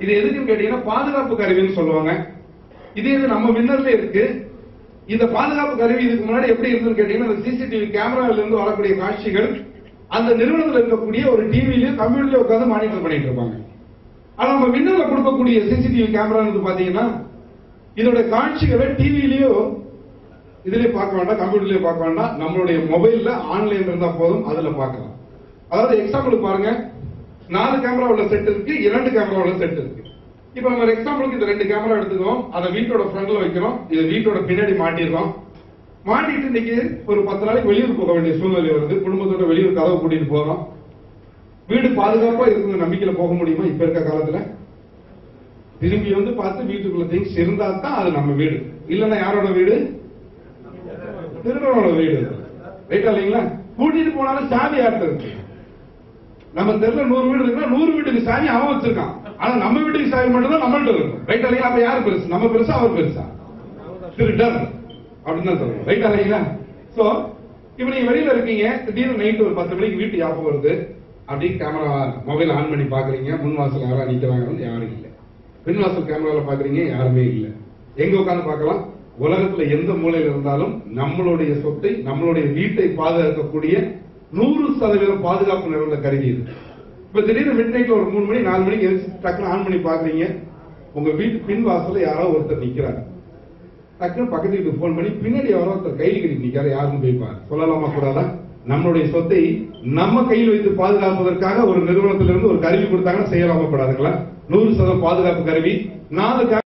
இது எதுக்குன்னு கேட்டீங்கன்னா பாதுகாப்பு கருவின்னு சொல்லுவாங்க இதே இது நம்ம வின்னர்ல இருக்கு இந்த பாதுகாப்பு கருவி இதுக்கு முன்னாடி எப்படி இருந்ததுன்னு கேட்டீங்கன்னா இந்த சிசிடிவி கேமரால இருந்து வரக்கூடிய காட்சிகள் அந்த நிறுவனத்தில் இருக்கக்கூடிய ஒரு டிவிலயும் கம்ப்யூட்டர்லயும் உட்கார்ந்து மானிட்டர் பண்ணிட்டு இருப்பாங்க ஆனா நம்ம வின்னர்ல கொடுக்கக்கூடிய சிசிடிவி கேமரா பாத்தீங்கன்னா இதோட காட்சிகளை டிவிலயோ இதுலயே பார்க்க வேண்டாம் கம்ப்யூட்டர்லயே பார்க்க வேண்டாம் நம்மளுடைய மொபைல்ல ஆன்லைன் இருந்தா போதும் அதுல பார்க்கலாம் அதாவது எக்ஸாம்பிளுக்கு பாருங்க நாலு கேமரா உள்ள செட் இருக்கு இரண்டு கேமரா உள்ள செட் இருக்கு இப்ப நம்ம ஒரு எக்ஸாம்பிளுக்கு இந்த ரெண்டு கேமரா எடுத்துக்கிறோம் அதை வீட்டோட ஃப்ரண்ட்ல வைக்கிறோம் இதை வீட்டோட பின்னாடி மாட்டிடுறோம் மாட்டிட்டு இன்னைக்கு ஒரு பத்து நாளைக்கு வெளியூர் போக வேண்டிய சூழ்நிலை வருது குடும்பத்தோட வெளியூர் கதவை கூட்டிட்டு போறோம் வீடு பாதுகாப்பா இருக்குங்க நம்பிக்கையில போக முடியுமா இப்ப இருக்க காலத்துல திரும்பி வந்து பார்த்து வீட்டுக்குள்ள திங்ஸ் இருந்தா தான் அது நம்ம வீடு இல்லன்னா யாரோட வீடு திருடனோட வீடு ரைட்டா இல்லைங்களா கூட்டிட்டு போனாலும் சாவி யார்கிட்ட இருக்கு நம்ம தெருல நூறு வீடு இருக்குன்னா நூறு வீட்டுக்கு சாவி அவன் வச்சிருக்கான் ஆனா நம்ம வீட்டுக்கு சாவி மட்டும் தான் நம்மள்ட்ட இருக்கும் ரைட்டா இல்லைங்களா அப்ப யாரு பெருசு நம்ம பெருசா அவர் பெருசா திருடர் அப்படின்னு தான் சொல்லணும் ரைட்டா இல்லைங்களா சோ இப்ப நீங்க வெளியில இருக்கீங்க திடீர்னு நைட் ஒரு பத்து மணிக்கு வீட்டு ஞாபகம் வருது அப்படி கேமரா மொபைல் ஆன் பண்ணி பாக்குறீங்க முன் வாசல் யாரா நிக்கிறாங்கன்னு யாரும் இல்ல பின் வாசல் கேமரால பாக்குறீங்க யாருமே இல்ல எங்க உட்கார்ந்து பார்க்கலாம் உலகத்துல எந்த மூலையில இருந்தாலும் நம்மளுடைய சொத்தை நம்மளுடைய வீட்டை பாதுகாக்கக்கூடிய நூறு சதவீதம் பாதுகாப்பு நிறைந்த கருவி இது இப்ப திடீர்னு மிட் நைட்ல ஒரு மூணு மணி நாலு மணிக்கு எழுந்து டக்குனு ஆன் பண்ணி பாக்குறீங்க உங்க வீட்டு பின் வாசல்ல யாரோ ஒருத்தர் நிக்கிறாங்க டக்குனு பக்கத்து வீட்டுக்கு போன் பண்ணி பின்னாடி யாரோ ஒருத்தர் கையில் கட்டி நிக்காரு யாருன்னு போய் பாரு சொல்லலாமா கூடாதா நம்மளுடைய சொத்தை நம்ம கையில் வைத்து பாதுகாப்பதற்காக ஒரு நிறுவனத்திலிருந்து ஒரு கருவி கொடுத்தாங்கன்னா செய்யலாமா கூடாதுங்களா நூறு சதவீதம் பாதுகாப்பு கருவி நாலு